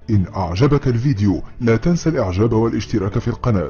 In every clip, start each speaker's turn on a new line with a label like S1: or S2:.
S1: إن أعجبك الفيديو لا تنسى الإعجاب والاشتراك في القناة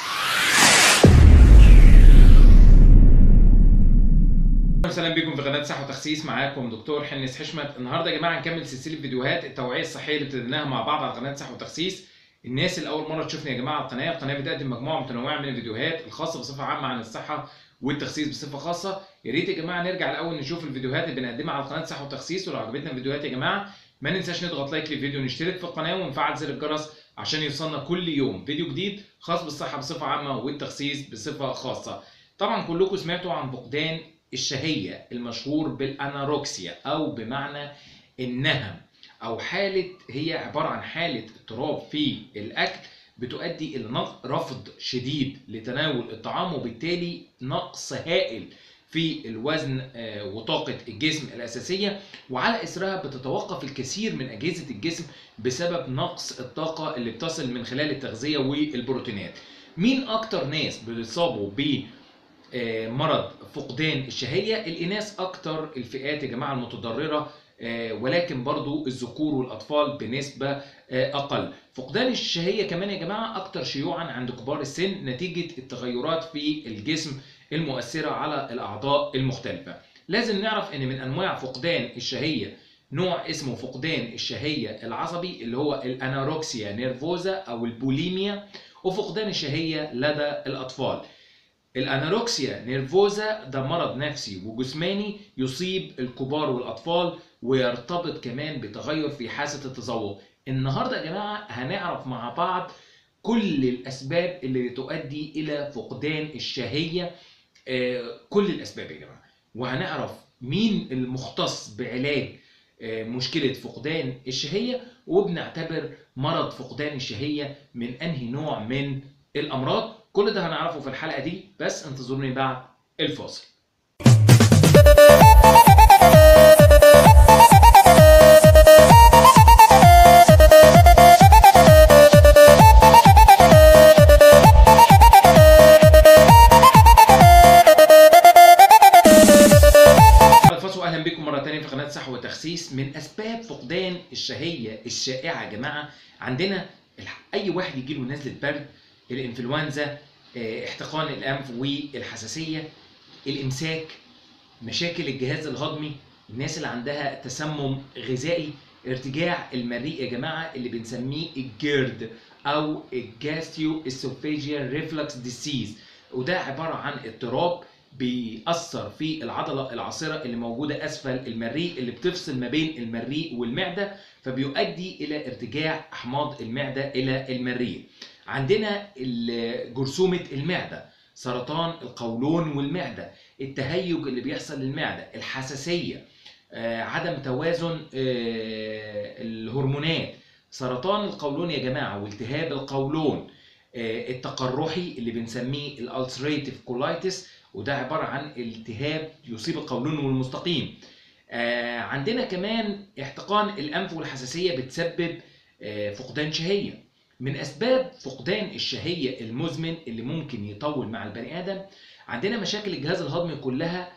S2: وسهلا بكم في قناه صحه وتخسيس معاكم دكتور حنس حشمت النهارده يا جماعه هنكمل سلسله فيديوهات التوعيه الصحيه اللي ابتديناها مع بعض على قناه صحه وتخسيس الناس اللي اول مره تشوفني يا جماعه على القناه القناه بتقدم مجموعه متنوعه من الفيديوهات الخاصه بصفه عامه عن الصحه والتخسيس بصفه خاصه يا ريت يا جماعه نرجع الاول نشوف الفيديوهات اللي بنقدمها على قناه صحه وتخسيس ولو عجبتنا الفيديوهات يا جماعه ما ننساش نضغط لايك للفيديو ونشترك في القناه ونفعل زر الجرس عشان يوصلنا كل يوم فيديو جديد خاص بالصحه بصفه عامه والتخسيس بصفه خاصه طبعا كلكم سمعتوا عن فقدان الشهية المشهور بالأناروكسيا أو بمعنى النهم أو حالة هي عبارة عن حالة اضطراب في الأكل بتؤدي إلى نق- رفض شديد لتناول الطعام وبالتالي نقص هائل في الوزن آه، وطاقة الجسم الأساسية وعلى إثرها بتتوقف الكثير من أجهزة الجسم بسبب نقص الطاقة اللي بتصل من خلال التغذية والبروتينات مين أكتر ناس بيصابوا ب آه، مرض فقدان الشهية الإناث أكتر الفئات يا جماعة المتضررة آه، ولكن برضو الذكور والأطفال بنسبة آه، أقل فقدان الشهية كمان يا جماعة أكتر شيوعا عند كبار السن نتيجة التغيرات في الجسم المؤثرة على الأعضاء المختلفة لازم نعرف أن من أنواع فقدان الشهية نوع اسمه فقدان الشهية العصبي اللي هو الأناروكسيا نيرفوزا أو البوليميا وفقدان الشهية لدى الأطفال الانوركسيا نيرفوزا ده مرض نفسي وجسماني يصيب الكبار والاطفال ويرتبط كمان بتغير في حاسه التذوق النهارده يا جماعه هنعرف مع بعض كل الاسباب اللي تؤدي الى فقدان الشهيه آه، كل الاسباب يا جماعه وهنعرف مين المختص بعلاج آه، مشكله فقدان الشهيه وبنعتبر مرض فقدان الشهيه من انهي نوع من الامراض كل ده هنعرفه في الحلقه دي بس انتظروني بعد الفاصل الفاصل اهلا بكم مره تانية في قناه صحه وتخسيس من اسباب فقدان الشهيه الشائعه يا جماعه عندنا الح- اي واحد يجي له نزله برد الانفلونزا آه، احتقان الانف والحساسيه الامساك مشاكل الجهاز الهضمي الناس اللي عندها تسمم غذائي ارتجاع المريء يا جماعه اللي بنسميه الجيرد او الجاستيو اسوفيجيال ريفلكس ديسيز وده عباره عن اضطراب بيأثر في العضلة العاصرة اللي موجودة أسفل المريء اللي بتفصل ما بين المريء والمعدة فبيؤدي إلى ارتجاع أحماض المعدة إلى المريء. عندنا ال- جرثومة المعدة، سرطان القولون والمعدة، التهيج اللي بيحصل للمعدة، الحساسية، آه، عدم توازن آه، الهرمونات، سرطان القولون يا جماعة والتهاب القولون، آه، التقرحي اللي بنسميه الالسريتيف كولايتس وده عبارة عن التهاب يصيب القولون والمستقيم آه، عندنا كمان احتقان الأنف والحساسية بتسبب آه، فقدان شهية من أسباب فقدان الشهية المزمن اللي ممكن يطول مع البني آدم عندنا مشاكل الجهاز الهضمي كلها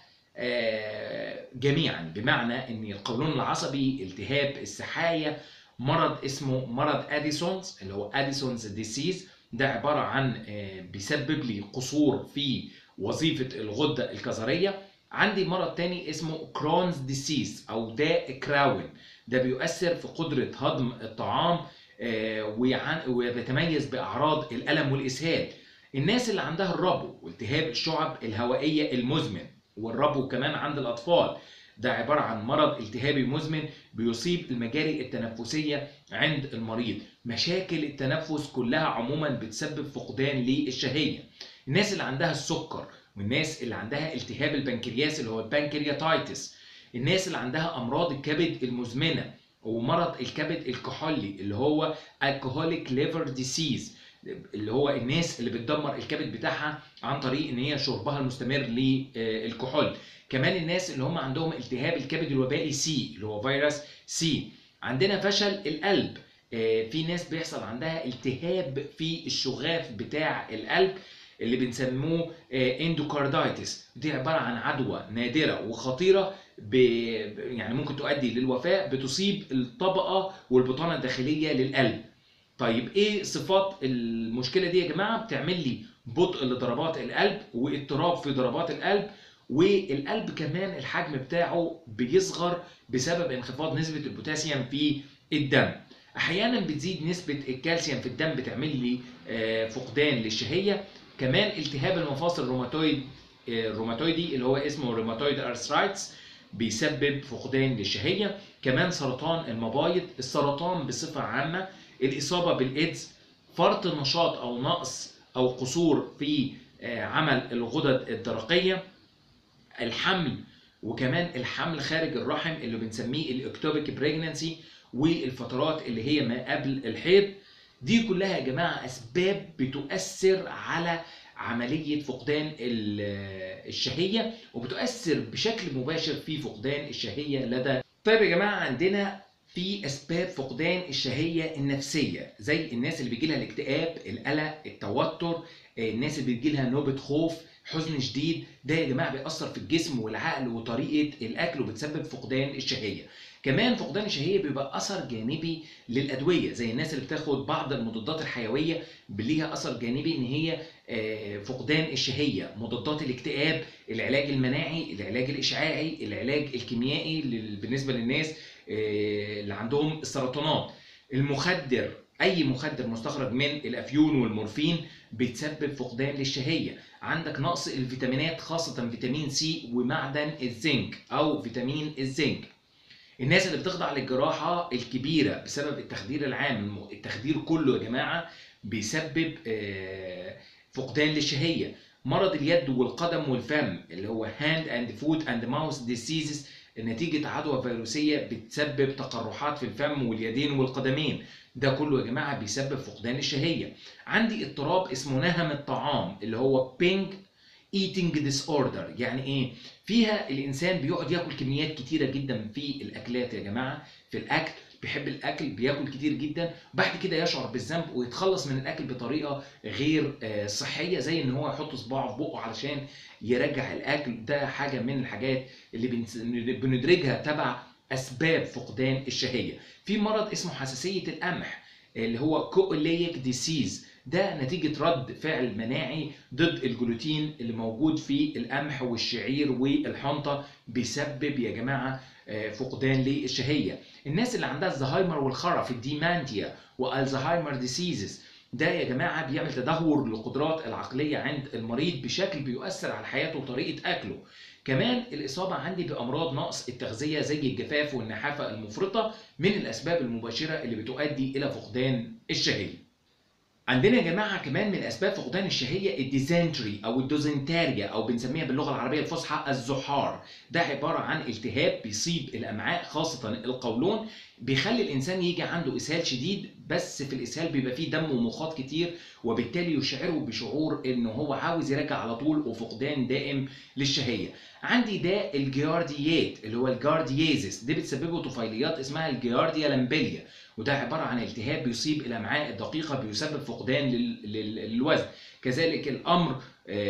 S2: آه، جميعا بمعنى ان القولون العصبي التهاب السحايا مرض اسمه مرض اديسونز اللي هو اديسونز ديسيز ده عباره عن آه، بيسبب لي قصور في وظيفه الغده الكظريه عندي مرض تاني اسمه كرونز ديسيز او داء كراون ده بيؤثر في قدره هضم الطعام آه، ويعن- وبيتميز باعراض الالم والاسهال الناس اللي عندها الربو والتهاب الشعب الهوائيه المزمن والربو كمان عند الاطفال ده عباره عن مرض التهابي مزمن بيصيب المجاري التنفسيه عند المريض مشاكل التنفس كلها عموما بتسبب فقدان للشهيه الناس اللي عندها السكر والناس اللي عندها التهاب البنكرياس اللي هو البنكرياتايتس الناس اللي عندها امراض الكبد المزمنه ومرض الكبد الكحولي اللي هو alcoholic liver disease اللي هو الناس اللي بتدمر الكبد بتاعها عن طريق ان هي شربها المستمر للكحول كمان الناس اللي هم عندهم التهاب الكبد الوبائي سي اللي هو فيروس سي عندنا فشل القلب آه، في ناس بيحصل عندها التهاب في الشغاف بتاع القلب اللي بنسموه اندوكاردايتس دي عباره عن عدوى نادره وخطيره ب... يعني ممكن تؤدي للوفاه بتصيب الطبقه والبطانه الداخليه للقلب طيب ايه صفات المشكله دي يا جماعه بتعمل لي بطء لضربات القلب واضطراب في ضربات القلب والقلب كمان الحجم بتاعه بيصغر بسبب انخفاض نسبه البوتاسيوم في الدم احيانا بتزيد نسبه الكالسيوم في الدم بتعمل لي آه، فقدان للشهيه كمان التهاب المفاصل الروماتويد آه، الروماتويدي اللي هو اسمه روماتويد ارثرايتس بيسبب فقدان للشهيه كمان سرطان المبايض السرطان بصفه عامه الاصابه بالايدز فرط نشاط او نقص او قصور في آه، عمل الغدد الدرقيه الحمل وكمان الحمل خارج الرحم اللي بنسميه الاكتوبيك بريجنانسي والفترات اللي هي ما قبل الحيض دي كلها يا جماعه اسباب بتؤثر على عمليه فقدان ال- الشهيه وبتؤثر بشكل مباشر في فقدان الشهيه لدى طيب يا جماعه عندنا في اسباب فقدان الشهيه النفسيه زي الناس اللي بيجي لها الاكتئاب القلق التوتر الناس اللي بيجي لها نوبه خوف حزن شديد ده يا جماعه بيأثر في الجسم والعقل وطريقه الاكل وبتسبب فقدان الشهيه كمان فقدان الشهيه بيبقى اثر جانبي للادويه زي الناس اللي بتاخد بعض المضادات الحيويه ليها اثر جانبي ان هي آه، فقدان الشهيه مضادات الاكتئاب العلاج المناعي العلاج الاشعاعي العلاج الكيميائي لل- بالنسبه للناس آه، اللي عندهم السرطانات المخدر اي مخدر مستخرج من الافيون والمورفين بتسبب فقدان للشهيه عندك نقص الفيتامينات خاصه فيتامين سي ومعدن الزنك او فيتامين الزنك الناس اللي بتخضع للجراحه الكبيره بسبب التخدير العام التخدير كله يا جماعه بيسبب آه، فقدان للشهيه مرض اليد والقدم والفم اللي هو هاند اند فوت اند ماوس ديسيزز نتيجة عدوى فيروسية بتسبب تقرحات في الفم واليدين والقدمين ده كله يا جماعة بيسبب فقدان الشهية عندي اضطراب اسمه نهم الطعام اللي هو بينج eating disorder يعني ايه فيها الانسان بيقعد ياكل كميات كتيره جدا في الاكلات يا جماعه في الاكل بيحب الاكل بياكل كتير جدا بعد كده يشعر بالذنب ويتخلص من الاكل بطريقه غير آه، صحيه زي ان هو يحط صباعه في بقه علشان يرجع الاكل ده حاجه من الحاجات اللي بنس- بندرجها تبع اسباب فقدان الشهيه في مرض اسمه حساسيه القمح اللي هو كوئليك ديسيز ده نتيجة رد فعل مناعي ضد الجلوتين اللي موجود في القمح والشعير والحنطة بيسبب يا جماعة آه، فقدان للشهية الناس اللي عندها الزهايمر والخرف الديمانتيا والزهايمر ديسيزز ده يا جماعة بيعمل تدهور للقدرات العقلية عند المريض بشكل بيؤثر على حياته وطريقة أكله كمان الإصابة عندي بأمراض نقص التغذية زي الجفاف والنحافة المفرطة من الأسباب المباشرة اللي بتؤدي إلى فقدان الشهية عندنا يا جماعه كمان من اسباب فقدان الشهيه الديزنتري او الدوزنتاريا او بنسميها باللغه العربيه الفصحى الزحار ده عباره عن التهاب بيصيب الامعاء خاصه القولون بيخلي الانسان يجي عنده اسهال شديد بس في الاسهال بيبقى فيه دم ومخاط كتير وبالتالي يشعره بشعور ان هو عاوز يرجع على طول وفقدان دائم للشهيه عندي داء الجيارديات اللي هو الجارديازيس دي بتسببه طفيليات اسمها الجيارديا لامبليا وده عباره عن التهاب بيصيب الامعاء الدقيقه بيسبب فقدان لل- لل- للوزن كذلك الامر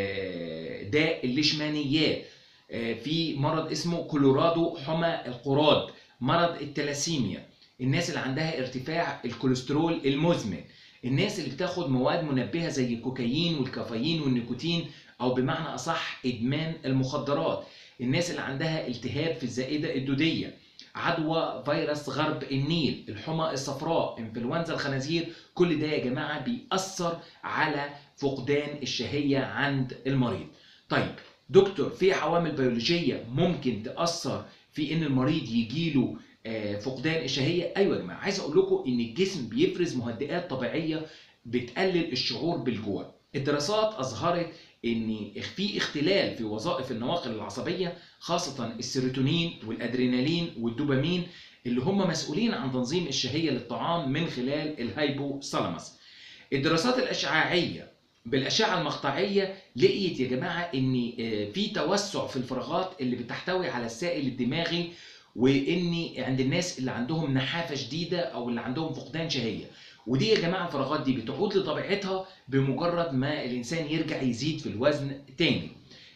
S2: آه، داء الليشمانيات آه، في مرض اسمه كولورادو حمى القراد مرض التلاسيميا الناس اللي عندها ارتفاع الكوليسترول المزمن الناس اللي بتاخد مواد منبهه زي الكوكايين والكافيين والنيكوتين او بمعنى اصح ادمان المخدرات الناس اللي عندها التهاب في الزائده الدوديه عدوى فيروس غرب النيل الحمى الصفراء انفلونزا الخنازير كل ده يا جماعه بيأثر على فقدان الشهيه عند المريض طيب دكتور في عوامل بيولوجيه ممكن تأثر في ان المريض يجيله آه، فقدان الشهيه ايوه يا جماعه عايز اقول لكم ان الجسم بيفرز مهدئات طبيعيه بتقلل الشعور بالجوع الدراسات اظهرت ان في اختلال في وظائف النواقل العصبيه خاصه السيروتونين والادرينالين والدوبامين اللي هم مسؤولين عن تنظيم الشهيه للطعام من خلال الهايبوثالاموس الدراسات الاشعاعيه بالاشعه المقطعيه لقيت يا جماعه ان آه، في توسع في الفراغات اللي بتحتوي على السائل الدماغي وان عند الناس اللي عندهم نحافه شديده او اللي عندهم فقدان شهيه ودي يا جماعه الفراغات دي بتعود لطبيعتها بمجرد ما الانسان يرجع يزيد في الوزن تاني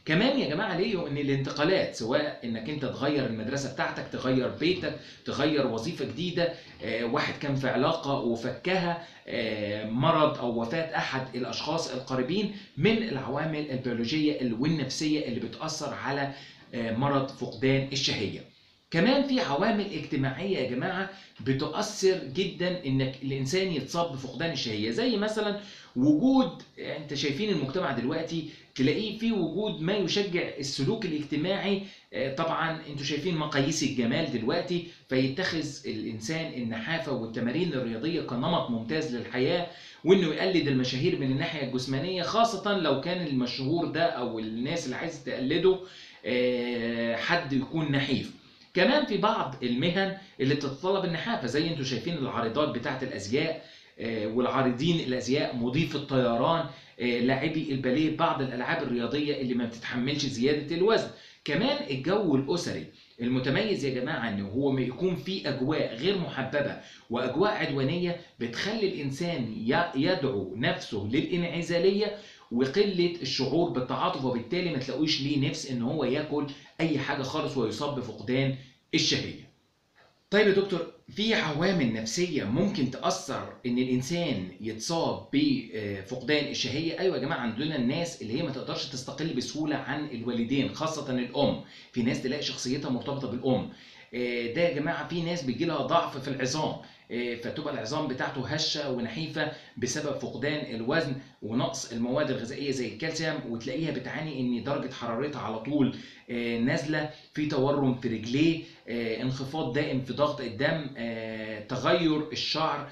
S2: كمان يا جماعه ليه ان الانتقالات سواء انك انت تغير المدرسه بتاعتك تغير بيتك تغير وظيفه جديده آه، واحد كان في علاقه وفكها آه، مرض او وفاه احد الاشخاص القريبين من العوامل البيولوجيه والنفسيه اللي بتاثر على آه، مرض فقدان الشهيه كمان في عوامل اجتماعيه يا جماعه بتؤثر جدا انك الانسان يتصاب بفقدان الشهيه زي مثلا وجود انت شايفين المجتمع دلوقتي تلاقيه في وجود ما يشجع السلوك الاجتماعي آه، طبعا انتوا شايفين مقاييس الجمال دلوقتي فيتخذ الانسان النحافه والتمارين الرياضيه كنمط ممتاز للحياه وانه يقلد المشاهير من الناحيه الجسمانيه خاصه لو كان المشهور ده او الناس اللي عايز تقلده آه، حد يكون نحيف كمان في بعض المهن اللي بتتطلب النحافه زي انتوا شايفين العارضات بتاعه الازياء آه، والعارضين الازياء مضيف الطيران آه، لاعبي الباليه بعض الالعاب الرياضيه اللي ما بتتحملش زياده الوزن كمان الجو الاسري المتميز يا جماعه ان هو ما يكون في اجواء غير محببه واجواء عدوانيه بتخلي الانسان ي- يدعو نفسه للانعزاليه وقله الشعور بالتعاطف وبالتالي ما تلاقوش ليه نفس ان هو ياكل اي حاجه خالص ويصاب بفقدان الشهيه. طيب يا دكتور في عوامل نفسيه ممكن تاثر ان الانسان يتصاب بفقدان الشهيه ايوه يا جماعه عندنا الناس اللي هي ما تقدرش تستقل بسهوله عن الوالدين خاصه الام في ناس تلاقي شخصيتها مرتبطه بالام آه، ده يا جماعه في ناس بيجي لها ضعف في العظام آه، فتبقى العظام بتاعته هشه ونحيفه بسبب فقدان الوزن ونقص المواد الغذائيه زي الكالسيوم وتلاقيها بتعاني ان درجه حرارتها على طول آه، نازله في تورم في رجليه آه، انخفاض دائم في ضغط الدم آه، تغير الشعر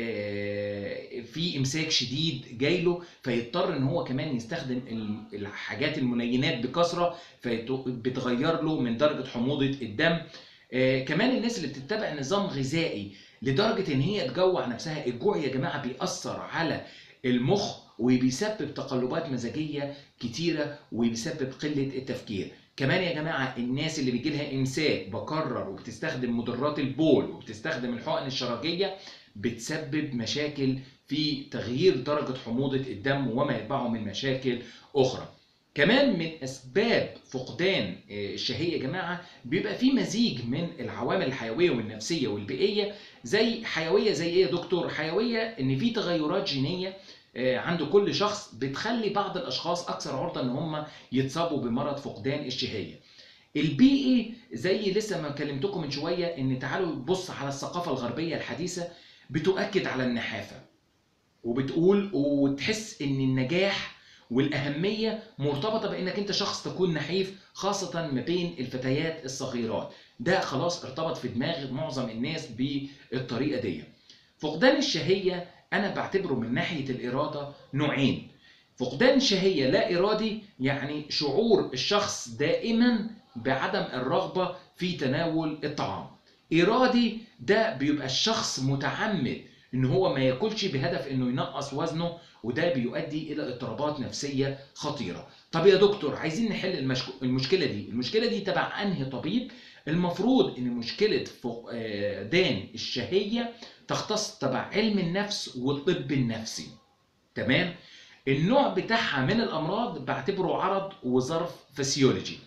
S2: آه، في امساك شديد جايله فيضطر ان هو كمان يستخدم ال- الحاجات الملينات بكثره فبتغير له من درجه حموضه الدم آه، كمان الناس اللي بتتبع نظام غذائي لدرجه ان هي تجوع نفسها الجوع يا جماعه بيأثر على المخ وبيسبب تقلبات مزاجيه كتيره وبيسبب قله التفكير كمان يا جماعه الناس اللي بيجي لها امساك بكرر وبتستخدم مضرات البول وبتستخدم الحقن الشرجيه بتسبب مشاكل في تغيير درجه حموضه الدم وما يتبعه من مشاكل اخرى كمان من اسباب فقدان آه، الشهيه يا جماعه بيبقى في مزيج من العوامل الحيويه والنفسيه والبيئيه زي حيويه زي ايه يا دكتور حيويه ان في تغيرات جينيه آه، عند كل شخص بتخلي بعض الاشخاص اكثر عرضه ان هم يتصابوا بمرض فقدان الشهيه البيئي زي لسه ما كلمتكم من شويه ان تعالوا نبص على الثقافه الغربيه الحديثه بتؤكد على النحافه وبتقول وتحس ان النجاح والاهميه مرتبطه بانك انت شخص تكون نحيف خاصه ما بين الفتيات الصغيرات ده خلاص ارتبط في دماغ معظم الناس بالطريقه دي فقدان الشهيه انا بعتبره من ناحيه الاراده نوعين فقدان شهيه لا ارادي يعني شعور الشخص دائما بعدم الرغبه في تناول الطعام ارادي ده بيبقى الشخص متعمد ان هو ما ياكلش بهدف انه ينقص وزنه وده بيؤدي الى اضطرابات نفسيه خطيره طب يا دكتور عايزين نحل المشك... المشكله دي المشكله دي تبع انهي طبيب المفروض ان مشكله فقدان الشهيه تختص تبع علم النفس والطب النفسي تمام النوع بتاعها من الامراض بعتبره عرض وظرف فسيولوجي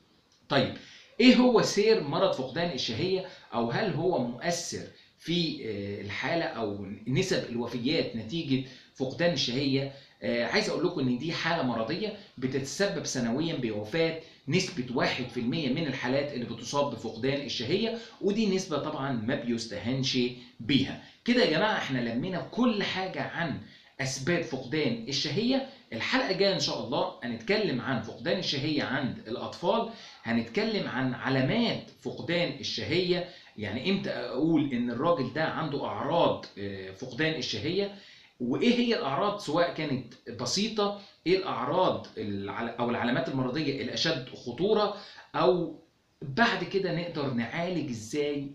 S2: طيب ايه هو سير مرض فقدان الشهيه او هل هو مؤثر في آه، الحاله او نسب الوفيات نتيجه فقدان الشهيه آه، عايز اقول لكم ان دي حاله مرضيه بتتسبب سنويا بوفاه نسبة 1% من الحالات اللي بتصاب بفقدان الشهية ودي نسبة طبعا ما بيستهانش بيها كده يا جماعة احنا لمينا كل حاجة عن أسباب فقدان الشهية الحلقة الجاية إن شاء الله هنتكلم عن فقدان الشهية عند الأطفال هنتكلم عن علامات فقدان الشهية يعني امتى اقول ان الراجل ده عنده اعراض آه، فقدان الشهيه وايه هي الاعراض سواء كانت بسيطه ايه الاعراض الع- او العلامات المرضيه الاشد خطوره او بعد كده نقدر نعالج ازاي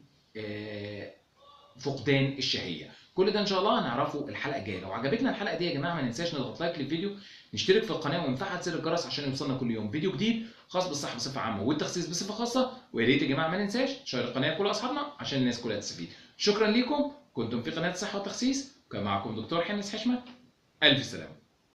S2: آه، فقدان الشهيه كل ده ان شاء الله هنعرفه الحلقه الجايه لو عجبتنا الحلقه دي يا جماعه ما ننساش نضغط لايك للفيديو نشترك في القناه ونفعل زر الجرس عشان يوصلنا كل يوم فيديو جديد خاص بالصحه بصفه عامه والتخسيس بصفه خاصه ويا ريت يا جماعه ما ننساش نشير القناه لكل اصحابنا عشان الناس كلها تستفيد شكرا لكم كنتم في قناه الصحه والتخسيس وكان معكم دكتور حنس حشمه الف سلامه